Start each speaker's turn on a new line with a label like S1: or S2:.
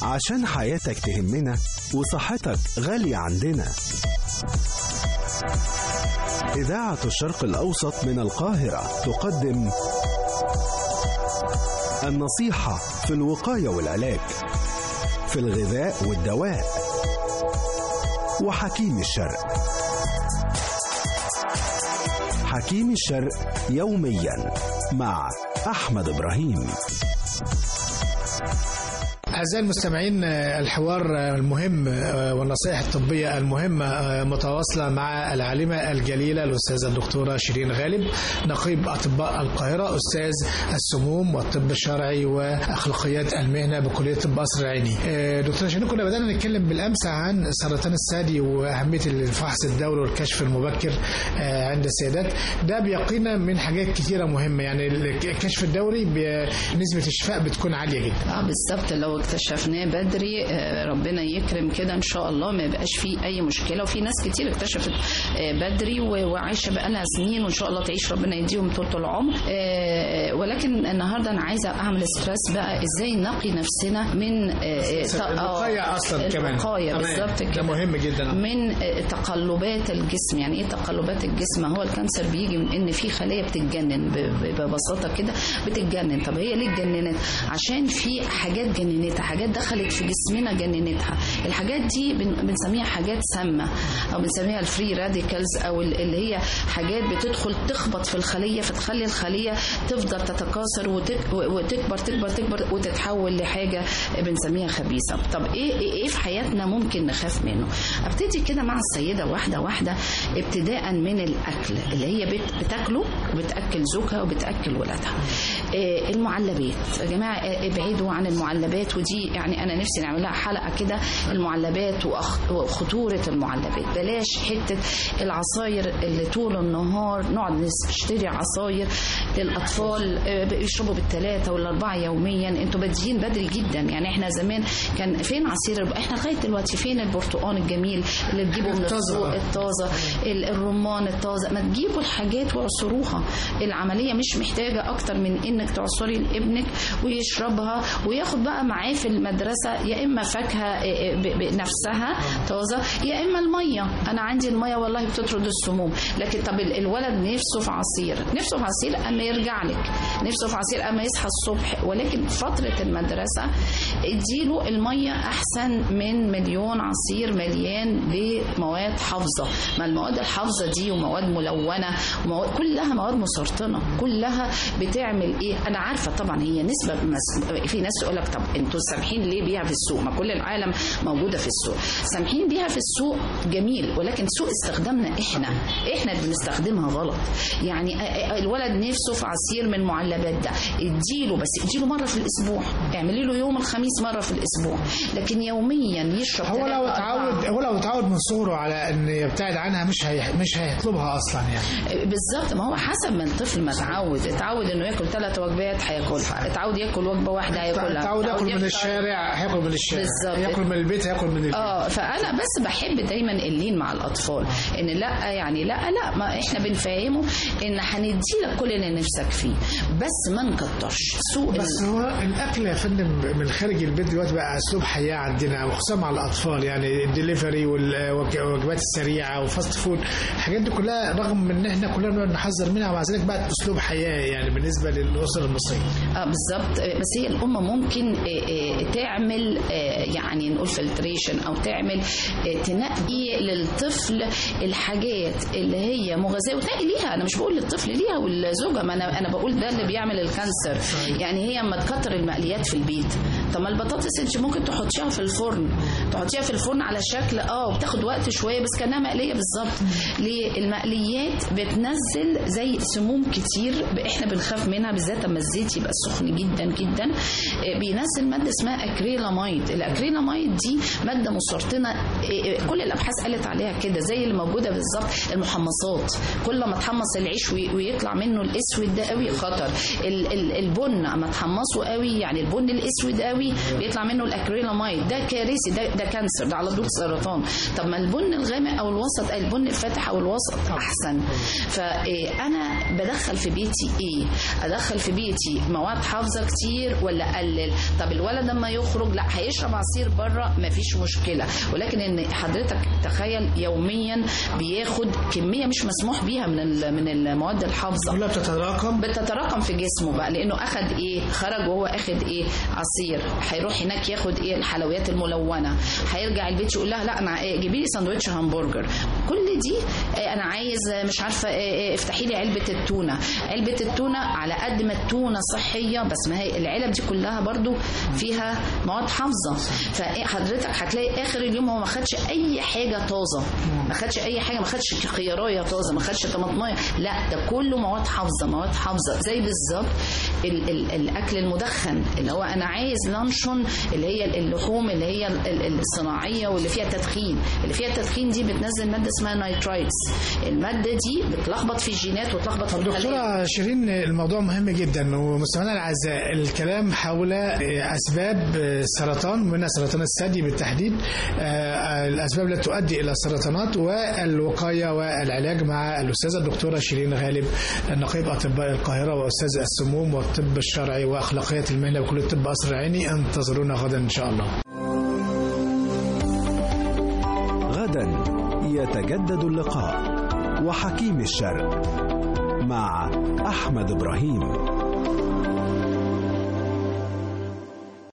S1: عشان حياتك تهمنا وصحتك غالية عندنا إذاعة الشرق الأوسط من القاهرة تقدم النصيحة في الوقاية والعلاج في الغذاء والدواء وحكيم الشرق حكيم الشرق يوميا مع أحمد إبراهيم
S2: أعزائي المستمعين الحوار المهم والنصائح الطبية المهمة متواصلة مع العالمة الجليلة الأستاذة الدكتورة شيرين غالب نقيب أطباء القاهرة أستاذ السموم والطب الشرعي وأخلاقيات المهنة بكلية طب قصر العيني دكتورة شيرين كنا بدأنا نتكلم بالأمس عن سرطان الثدي وأهمية الفحص الدوري والكشف المبكر عند السيدات ده بيقينا من حاجات كثيرة مهمة يعني الكشف الدوري نسبة الشفاء بتكون عالية جدا
S3: اه بالظبط لو اكتشفناه بدري ربنا يكرم كده ان شاء الله ما يبقاش فيه اي مشكله وفي ناس كتير اكتشفت بدري وعايشه بقالها سنين وان شاء الله تعيش ربنا يديهم طول العمر ولكن النهارده انا عايزه اعمل ستريس بقى ازاي نقي نفسنا من
S2: الوقايه اصلا كمان
S3: الوقايه بالظبط
S2: ده
S3: كده
S2: مهم جدا
S3: من تقلبات الجسم يعني ايه تقلبات الجسم هو الكانسر بيجي من ان في خليه بتتجنن ببساطه كده بتتجنن طب هي ليه اتجننت عشان في حاجات جننتها حاجات دخلت في جسمنا جننتها الحاجات دي بنسميها حاجات سامه او بنسميها الفري راديكالز او اللي هي حاجات بتدخل تخبط في الخليه فتخلي الخليه تفضل تتكاثر وتكبر تكبر تكبر وتتحول لحاجه بنسميها خبيثه طب ايه ايه في حياتنا ممكن نخاف منه ابتدي كده مع السيده واحده واحده ابتداء من الاكل اللي هي بتاكله وبتاكل زوجها وبتاكل ولادها المعلبات يا جماعه ابعدوا عن المعلبات ودي يعني انا نفسي نعمل لها حلقه كده المعلبات وخطوره المعلبات بلاش حته العصاير اللي طول النهار نقعد نشتري عصاير للاطفال بيشربوا بالثلاثه والاربعه يوميا انتوا بادئين بدري جدا يعني احنا زمان كان فين عصير احنا لغايه دلوقتي فين البرتقال الجميل اللي تجيبه من السوق الطازه الرمان الطازه ما تجيبوا الحاجات وعصروها العمليه مش محتاجه اكتر من انك تعصري لابنك ويشربها وياخد بقى معاه في المدرسه يا اما فاكهه بنفسها طازه يا اما الميه انا عندي الميه والله بتطرد السموم لكن طب الولد نفسه في عصير نفسه في عصير اما يرجع لك نفسه في عصير اما يصحى الصبح ولكن فتره المدرسه اديله الميه احسن من مليون عصير مليان بمواد حافظه ما المواد الحافظه دي ومواد ملونه ومواد كلها مواد مسرطنه كلها بتعمل ايه انا عارفه طبعا هي نسبه مس... في ناس تقول لك طب انتوا سامحين ليه بيها في السوق ما كل العالم موجوده في السوق سامحين بيها في السوق جميل ولكن سوء استخدامنا احنا احنا اللي بنستخدمها غلط يعني الولد نفسه في عصير من المعلبات ده اديله بس اديله مره في الاسبوع اعملي له يوم الخميس مره في الاسبوع لكن يوميا يشرب
S2: هو لو اتعود هو لو اتعود من صغره على ان يبتعد عنها مش هي مش هيطلبها اصلا يعني
S3: بالظبط ما هو حسب ما الطفل ما اتعود اتعود انه ياكل ثلاث وجبات هياكلها اتعود ياكل وجبه واحده هياكلها
S2: اتعود ياكل من الشارع هياكل من الشارع
S3: بالظبط
S2: ياكل من البيت هياكل من البيت
S3: اه فانا بس بحب دايما اللين مع الاطفال ان لا يعني لا لا ما احنا بنفهمه ان هندي لك كل اللي نفسك فيه بس ما نكترش سوق
S2: بس هو الاكل يا فندم من خارج البيت دلوقتي بقى اسلوب حياه عندنا وخصوصا مع الاطفال يعني الدليفري والوجبات السريعه وفاست فود الحاجات دي كلها رغم ان احنا كلنا بنقعد نحذر منها ومع ذلك بقت اسلوب حياه يعني بالنسبه للاسر المصريه
S3: اه بالظبط بس هي الام ممكن تعمل يعني نقول فلتريشن او تعمل تنقي للطفل الحاجات اللي هي مغذيه وتنقي ليها انا مش بقول للطفل ليها والزوجه ما انا انا بقول ده اللي بيعمل الكانسر يعني هي اما تكتر المقليات في البيت طب ما البطاطس انت ممكن تحطيها في الفرن تحطيها في الفرن على شكل اه وبتاخد وقت شويه بس كانها مقليه بالظبط ليه المقليات بتنزل زي سموم كتير احنا بنخاف منها بالذات اما الزيت يبقى سخن جدا جدا بينزل ماده اسمها اكريلاميد الاكريلاميد دي ماده مسرطنه كل الابحاث قالت عليها كده زي اللي موجوده بالظبط المحمصات كل ما تحمص العيش ويطلع منه الاسود ده قوي خطر البن اما تحمصه قوي يعني البن الاسود قوي قوي بيطلع منه الاكريلاميد ده كارثي ده ده كانسر ده على طول سرطان طب ما البن الغامق او الوسط البن الفاتح او الوسط احسن فانا بدخل في بيتي ايه ادخل في بيتي مواد حافظه كتير ولا اقلل طب الولد لما يخرج لا هيشرب عصير بره مفيش مشكله ولكن ان حضرتك تخيل يوميا بياخد كميه مش مسموح بيها من ال- من المواد الحافظه
S2: كلها بتتراكم
S3: بتتراكم في جسمه بقى لانه اخد ايه خرج وهو اخد ايه عصير هيروح هناك ياخد ايه الحلويات الملونه هيرجع البيت يقول لها لا انا إيه، جيبي لي ساندوتش همبرجر كل دي إيه، انا عايز آه، مش عارفه إيه، إيه، افتحي لي علبه التونه علبه التونه على قد ما التونه صحيه بس ما هي العلب دي كلها برضو فيها مواد حافظه فحضرتك هتلاقي اخر اليوم هو ما خدش اي حاجه طازه ما خدش اي حاجه ما خدش خياريه طازه ما خدش طماطمايه لا ده كله مواد حافظه مواد حافظه زي بالظبط ال- ال- الاكل المدخن اللي هو انا عايز لانشون اللي هي اللحوم اللي هي ال- ال- الصناعيه واللي فيها تدخين اللي فيها التدخين دي بتنزل ماده اسمها نايترايتس الماده دي بتلخبط في الجينات وتلخبط في الخلايا
S2: دكتورة شيرين الموضوع مهم جدا ومستمعينا الاعزاء الكلام حول اسباب السرطان ومنها سرطان الثدي بالتحديد آه، الاسباب التي تؤدي الى السرطانات والوقايه والعلاج مع الاستاذه الدكتوره شيرين غالب نقيب اطباء القاهره واستاذ السموم والطب الشرعي واخلاقيات المهنه بكليه الطب قصر العيني انتظرونا غدا ان شاء الله
S1: غدا يتجدد اللقاء وحكيم الشرق مع أحمد إبراهيم